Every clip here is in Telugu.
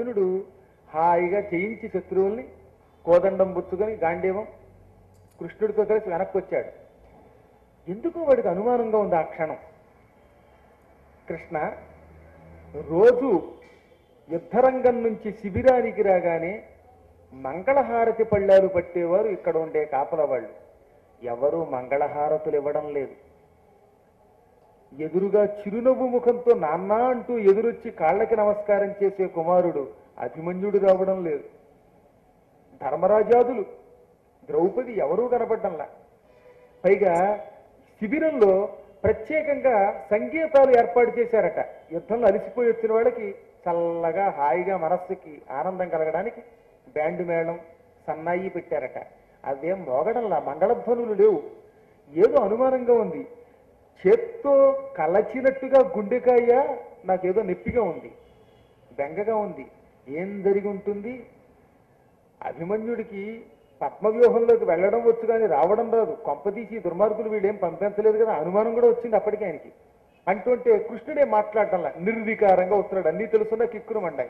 అర్జునుడు హాయిగా జయించి శత్రువుల్ని కోదండం బుచ్చుకొని గాంధీవం కృష్ణుడితో కలిసి వెనక్కి వచ్చాడు ఎందుకో వాడికి అనుమానంగా ఉంది ఆ క్షణం కృష్ణ రోజు యుద్ధరంగం నుంచి శిబిరానికి రాగానే మంగళహారతి పళ్ళాలు పట్టేవారు ఇక్కడ ఉండే కాపల వాళ్ళు ఎవరు మంగళహారతులు ఇవ్వడం లేదు ఎదురుగా చిరునవ్వు ముఖంతో నాన్న అంటూ ఎదురొచ్చి కాళ్ళకి నమస్కారం చేసే కుమారుడు అభిమన్యుడు రావడం లేదు ధర్మరాజాదులు ద్రౌపది ఎవరూ కనపడ్డంలా పైగా శిబిరంలో ప్రత్యేకంగా సంగీతాలు ఏర్పాటు చేశారట యుద్ధంలో అలసిపోయి వచ్చిన వాళ్ళకి చల్లగా హాయిగా మనస్సుకి ఆనందం కలగడానికి బ్యాండ్ మేళం సన్నాయి పెట్టారట అవేం మోగడంలా మంగళధ్వనులు లేవు ఏదో అనుమానంగా ఉంది చేత్తో కలచినట్టుగా గుండెకాయ నాకేదో నొప్పిగా ఉంది బెంగగా ఉంది ఏం జరిగి ఉంటుంది అభిమన్యుడికి పద్మవ్యూహంలోకి వెళ్ళడం వచ్చు కానీ రావడం రాదు కొంపదీసి దుర్మార్గులు వీళ్ళేం పంపించలేదు కదా అనుమానం కూడా వచ్చింది అప్పటికే ఆయనకి అంటుంటే కృష్ణుడే మాట్లాడటంలా నిర్వికారంగా వస్తున్నాడు అన్నీ తెలుసున్నా కిక్కురు మండాయి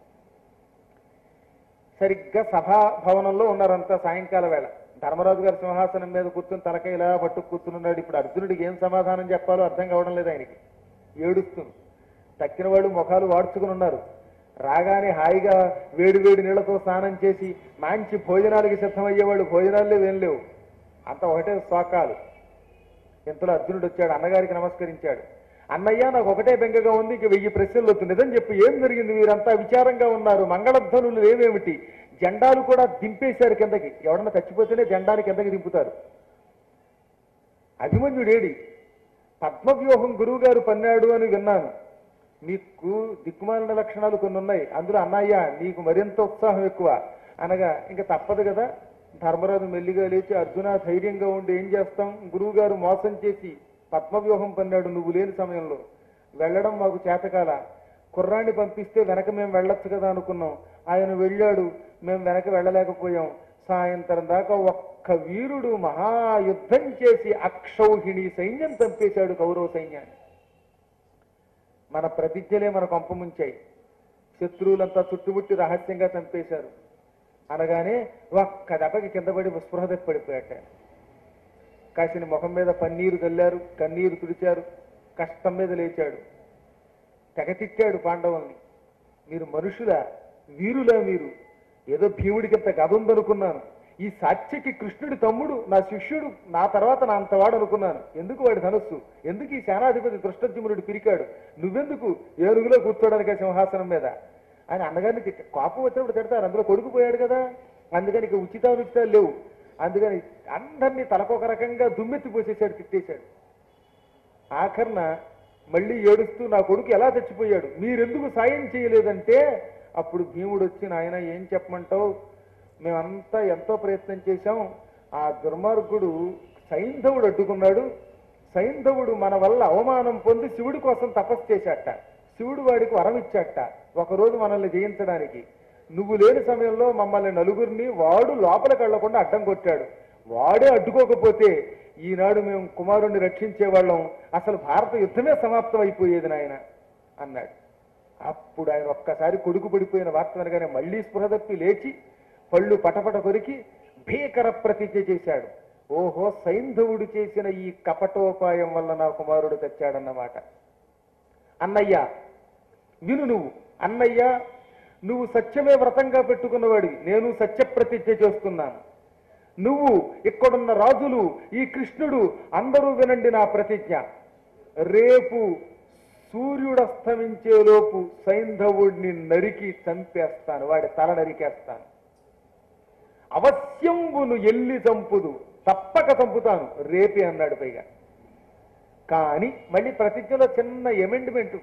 సరిగ్గా సభా భవనంలో ఉన్నారంతా సాయంకాల వేళ ధర్మరాజు గారి సింహాసనం మీద కూర్చుని తలకాయ ఇలా పట్టు కూర్చున్నాడు ఇప్పుడు అర్జునుడికి ఏం సమాధానం చెప్పాలో అర్థం కావడం లేదు ఆయనకి ఏడుస్తుంది తక్కిన వాళ్ళు ముఖాలు వాడ్చుకుని ఉన్నారు రాగానే హాయిగా వేడి వేడి నీళ్లతో స్నానం చేసి మంచి భోజనాలకి సిద్ధమయ్యేవాళ్ళు భోజనాలు లేవు ఏం లేవు అంత ఒకటే శోకాలు ఇంతలో అర్జునుడు వచ్చాడు అన్నగారికి నమస్కరించాడు అన్నయ్య నాకు ఒకటే బెంగగా ఉంది ఇంక వెయ్యి ప్రశ్నలు వస్తుంది నిజం చెప్పి ఏం జరిగింది మీరంతా విచారంగా ఉన్నారు మంగళధ్వనులు ఏమేమిటి జెండాలు కూడా దింపేశారు కిందకి ఎవడన్నా చచ్చిపోతేనే జెండాని కిందకి దింపుతారు అభిమన్యుడేడి పద్మవ్యూహం గురువు గారు పన్నాడు అని విన్నాను మీకు దిక్కుమాలిన లక్షణాలు కొన్ని ఉన్నాయి అందులో అన్నయ్య నీకు మరింత ఉత్సాహం ఎక్కువ అనగా ఇంకా తప్పదు కదా ధర్మరాజు మెల్లిగా లేచి అర్జున ధైర్యంగా ఉండి ఏం చేస్తాం గురువు గారు మోసం చేసి పద్మవ్యూహం పన్నాడు నువ్వు లేని సమయంలో వెళ్ళడం మాకు చేతకాల కుర్రాన్ని పంపిస్తే వెనక మేము వెళ్ళొచ్చు కదా అనుకున్నాం ఆయన వెళ్ళాడు మేము వెనక వెళ్ళలేకపోయాం సాయంత్రం దాకా ఒక్క వీరుడు మహాయుద్ధం చేసి అక్షౌహిణి సైన్యం చంపేశాడు కౌరవ సైన్యాన్ని మన ప్రతిజ్ఞలే మన కొంప ముంచాయి శత్రువులంతా చుట్టుముట్టి రహస్యంగా చంపేశారు అనగానే ఒక్క దెబ్బకి కింద పడి స్పృహ తప్పి పడిపోయాట కాసిన ముఖం మీద పన్నీరు చల్లారు కన్నీరు తుడిచారు కష్టం మీద లేచాడు తెగతిట్టాడు పాండవుల్ని మీరు మనుషులా వీరులా మీరు ఏదో భీముడికి ఇంత గద ఉందనుకున్నాను ఈ సాత్యకి కృష్ణుడి తమ్ముడు నా శిష్యుడు నా తర్వాత నా అంతవాడు అనుకున్నాను ఎందుకు వాడి ధనస్సు ఎందుకు ఈ సేనాధిపతి దృష్టజ్యుమునుడు పిరికాడు నువ్వెందుకు ఏనుగులో కూర్చోడానికి ఆ సింహాసనం మీద అని అన్నగారిని తిట్ట- కోపం వచ్చినప్పుడు తిడతారు అందులో కొడుకు పోయాడు కదా అందుకని ఇక ఉచితానుచితాలు లేవు అందుకని అందరినీ తలకొక రకంగా దుమ్మెత్తి పోసేశాడు తిట్టేశాడు ఆఖరణ మళ్ళీ ఏడుస్తూ నా కొడుకు ఎలా చచ్చిపోయాడు మీరెందుకు సాయం చేయలేదంటే అప్పుడు భీముడు వచ్చి నాయన ఏం చెప్పమంటావు మేమంతా ఎంతో ప్రయత్నం చేశాం ఆ దుర్మార్గుడు సైంధవుడు అడ్డుకున్నాడు సైంధవుడు మన వల్ల అవమానం పొంది శివుడి కోసం తపస్సు చేశాట శివుడు వాడికి వరం ఇచ్చాట ఒకరోజు మనల్ని జయించడానికి నువ్వు లేని సమయంలో మమ్మల్ని నలుగురిని వాడు లోపలికి వెళ్లకుండా అడ్డం కొట్టాడు వాడే అడ్డుకోకపోతే ఈనాడు మేము కుమారుణ్ణి రక్షించేవాళ్ళం అసలు భారత యుద్ధమే సమాప్తం అయిపోయేది నాయన అన్నాడు అప్పుడు ఆయన ఒక్కసారి కొడుకు పడిపోయిన వార్త వినగానే మళ్ళీ స్పృహ తప్పి లేచి పళ్ళు పటపట కొరికి భీకర ప్రతిజ్ఞ చేశాడు ఓహో సైంధవుడు చేసిన ఈ కపటోపాయం వల్ల నా కుమారుడు తెచ్చాడన్నమాట అన్నయ్య విను నువ్వు అన్నయ్య నువ్వు సత్యమే వ్రతంగా పెట్టుకున్నవాడివి నేను సత్య ప్రతిజ్ఞ చేస్తున్నాను నువ్వు ఇక్కడున్న రాజులు ఈ కృష్ణుడు అందరూ వినండి నా ప్రతిజ్ఞ రేపు సూర్యుడస్తమించేలోపు సైంధవుడిని నరికి చంపేస్తాను వాడి తల నరికేస్తాను అవశ్యంబును ఎల్లి చంపుదు తప్పక చంపుతాను రేపే అన్నాడు పైగా కానీ మళ్ళీ ప్రతిజ్ఞలో చిన్న ఎమెండ్మెంట్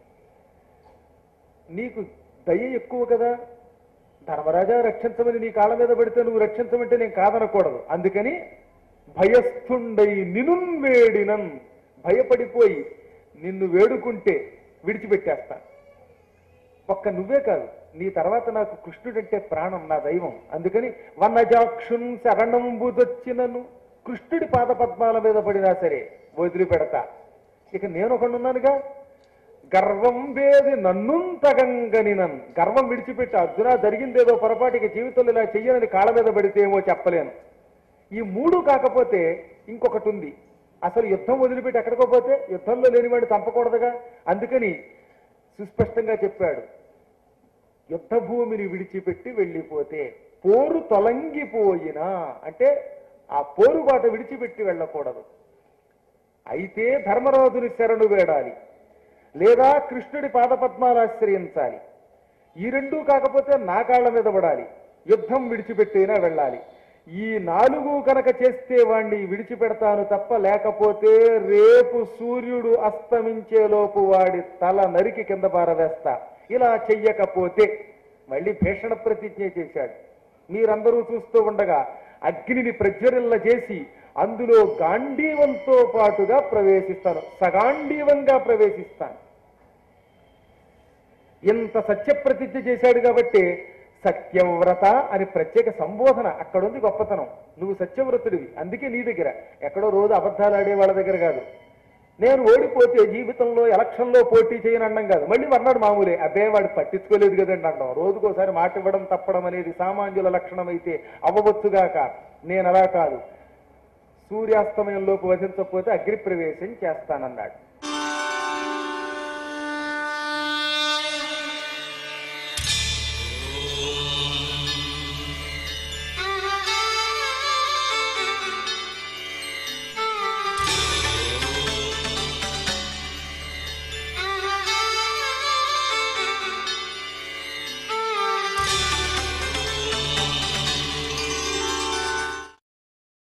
నీకు దయ ఎక్కువ కదా ధర్మరాజా రక్షించమని నీ కాళ్ళ మీద పడితే నువ్వు రక్షించమంటే నేను కాదనకూడదు అందుకని భయస్థుండై నినున్వేడినన్ భయపడిపోయి నిన్ను వేడుకుంటే విడిచిపెట్టేస్తా ఒక్క నువ్వే కాదు నీ తర్వాత నాకు కృష్ణుడంటే ప్రాణం నా దైవం అందుకని వనజాక్షున్ శరణంబుదొచ్చినను కృష్ణుడి పాదపద్మాల మీద పడినా సరే వదిలిపెడతా ఇక నేను ఒకడున్నానుగా గర్వం వేది నన్నుంతగంగనినన్ గర్వం విడిచిపెట్టి అర్జున జరిగిందేదో పొరపాటికి జీవితంలో ఇలా చెయ్యనని కాళ్ళ మీద పడితేమో చెప్పలేను ఈ మూడు కాకపోతే ఇంకొకటి ఉంది అసలు యుద్ధం వదిలిపెట్టి ఎక్కడికో పోతే యుద్ధంలో లేనివాడిని చంపకూడదుగా అందుకని సుస్పష్టంగా చెప్పాడు యుద్ధ భూమిని విడిచిపెట్టి వెళ్ళిపోతే పోరు తొలంగిపోయినా అంటే ఆ పోరుబాట విడిచిపెట్టి వెళ్ళకూడదు అయితే ధర్మరాజుని శరణు వేడాలి లేదా కృష్ణుడి పాదపద్మాలు ఆశ్రయించాలి ఈ రెండూ కాకపోతే నా కాళ్ళ మీద పడాలి యుద్ధం విడిచిపెట్టైనా వెళ్ళాలి ఈ నాలుగు కనుక చేస్తే వాణ్ణి విడిచిపెడతాను తప్ప లేకపోతే రేపు సూర్యుడు అస్తమించేలోపు వాడి తల నరికి కింద పారవేస్తా ఇలా చెయ్యకపోతే మళ్ళీ భీషణ ప్రతిజ్ఞ చేశాడు మీరందరూ చూస్తూ ఉండగా అగ్నిని ప్రజ్వరిల్ల చేసి అందులో గాంధీవంతో పాటుగా ప్రవేశిస్తాను సగాంధీవంగా ప్రవేశిస్తాను ఇంత సత్యప్రతిజ్ఞ చేశాడు కాబట్టి సత్యవ్రత అని ప్రత్యేక సంబోధన అక్కడ ఉంది గొప్పతనం నువ్వు సత్యవ్రతుడివి అందుకే నీ దగ్గర ఎక్కడో రోజు అబద్ధాలు ఆడే వాళ్ళ దగ్గర కాదు నేను ఓడిపోతే జీవితంలో ఎలక్షన్లో పోటీ చేయని అనడం కాదు మళ్ళీ మర్నాడు మామూలే అబ్బే వాడు పట్టించుకోలేదు కదండి అనడం రోజుకోసారి మాట ఇవ్వడం తప్పడం అనేది సామాన్యుల లక్షణం అయితే అవ్వవచ్చుగాక నేను అలా కాదు సూర్యాస్తమయంలోపు వధించకపోతే అగ్నిప్రవేశం చేస్తానన్నాడు